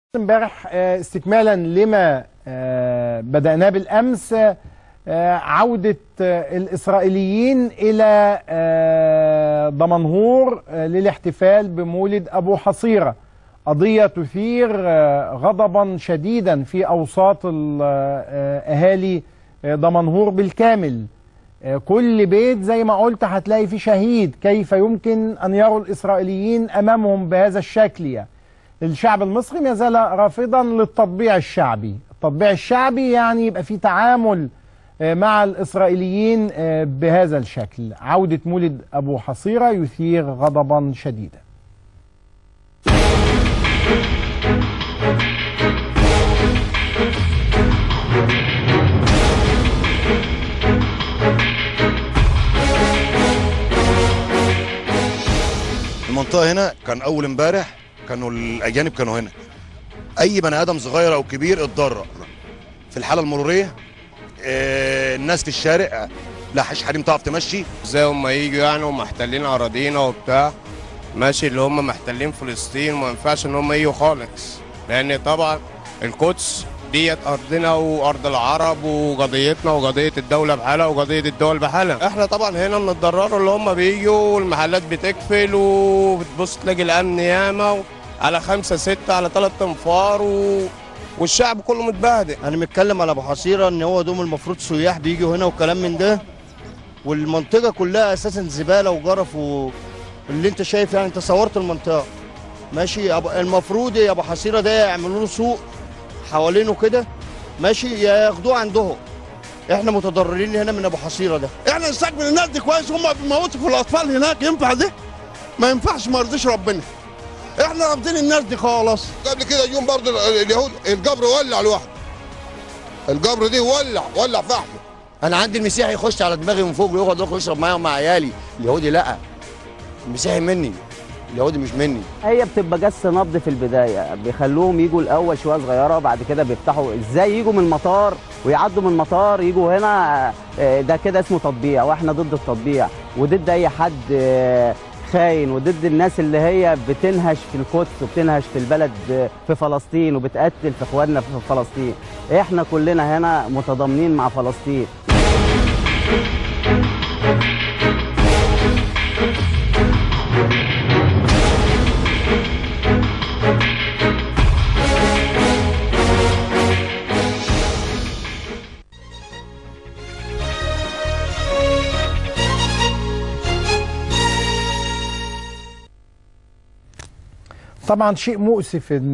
امبارح استكمالا لما بدأناه بالأمس عودة الإسرائيليين إلى دمنهور للاحتفال بمولد أبو حصيرة قضية تثير غضبا شديدا في أوساط أهالي دمنهور بالكامل كل بيت زي ما قلت هتلاقي فيه شهيد كيف يمكن أن يروا الإسرائيليين أمامهم بهذا الشكل يعني الشعب المصري ما زال رافضا للتطبيع الشعبي التطبيع الشعبي يعني يبقى في تعامل مع الإسرائيليين بهذا الشكل عودة مولد أبو حصيرة يثير غضبا شديدا المنطقة هنا كان أول امبارح كانوا الأجانب كانوا هنا أي بني آدم صغير أو كبير اتضرر في الحالة المرورية آه، الناس في الشارع لا حش حريم تعرف تمشي ازاي هم يجوا يعني ومحتلين اراضينا وبتاع ماشي اللي هم محتلين فلسطين وما ينفعش ان هم يجوا خالص لان طبعا القدس ديت ارضنا وارض العرب وقضيتنا وقضيه الدوله بحالها وقضيه الدول بحالها احنا طبعا هنا بنتضرروا اللي هم بيجوا والمحلات بتقفل وبتبص تلاقي الامن ياما و- على خمسة ستة على ثلاث انفار و... والشعب كله متبهدل انا متكلم على ابو حصيره ان هو دوم المفروض سياح بيجوا هنا وكلام من ده والمنطقه كلها اساسا زباله وجرف و... اللي انت شايف يعني انت صورت المنطقه ماشي أبو... المفروض يا ابو حصيره ده يعملوا له سوق حوالينه كده ماشي ياخدوه عندهم احنا متضررين هنا من ابو حصيره ده احنا نستقبل الناس دي كويس هم بيموتوا في الاطفال هناك ينفع ده؟ ما ينفعش ما يرضيش ربنا احنا رافضين الناس دي خالص قبل كده يوم برضه اليهود القبر ولع لوحده القبر دي ولع ولع فحم انا عندي المسيحي يخش على دماغي من فوق ويقعد ياكل يشرب معايا ومع عيالي اليهودي لا المسيحي مني اليهودي مش مني هي بتبقى جس نبض في البدايه بيخلوهم يجوا الاول شويه صغيره وبعد كده بيفتحوا ازاي يجوا من المطار ويعدوا من المطار يجوا هنا آه، ده كده اسمه تطبيع واحنا ضد التطبيع وضد اي حد آه، خاين وضد الناس اللي هي بتنهش في القدس وبتنهش في البلد آه، في فلسطين وبتقتل في اخواننا في فلسطين احنا كلنا هنا متضامنين مع فلسطين طبعا شيء مؤسف ان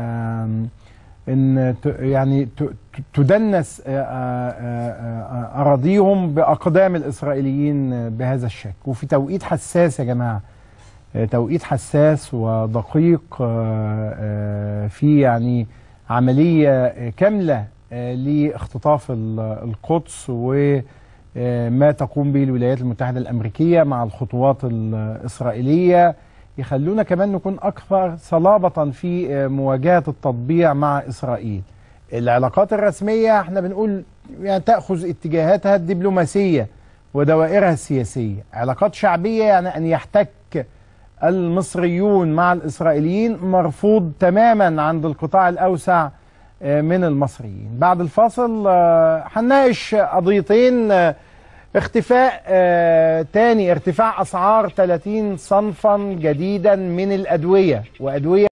ان ت- يعني ت- ت- تدنس آه، آه، آه، اراضيهم باقدام الاسرائيليين بهذا الشكل وفي توقيت حساس يا جماعه آه، توقيت حساس ودقيق آه، آه، في يعني عمليه كامله آه، لاختطاف ال- القدس وما تقوم به الولايات المتحده الامريكيه مع الخطوات الاسرائيليه يخلونا كمان نكون أكثر صلابة في آه، مواجهة التطبيع مع إسرائيل العلاقات الرسمية احنا بنقول يعني تأخذ اتجاهاتها الدبلوماسية ودوائرها السياسية علاقات شعبية يعني أن يحتك المصريون مع الإسرائيليين مرفوض تماما عند القطاع الأوسع آه، من المصريين بعد الفاصل آه، هنناقش قضيتين آه، اختفاء آه تاني ارتفاع اسعار 30 صنفا جديدا من الادويه وادويه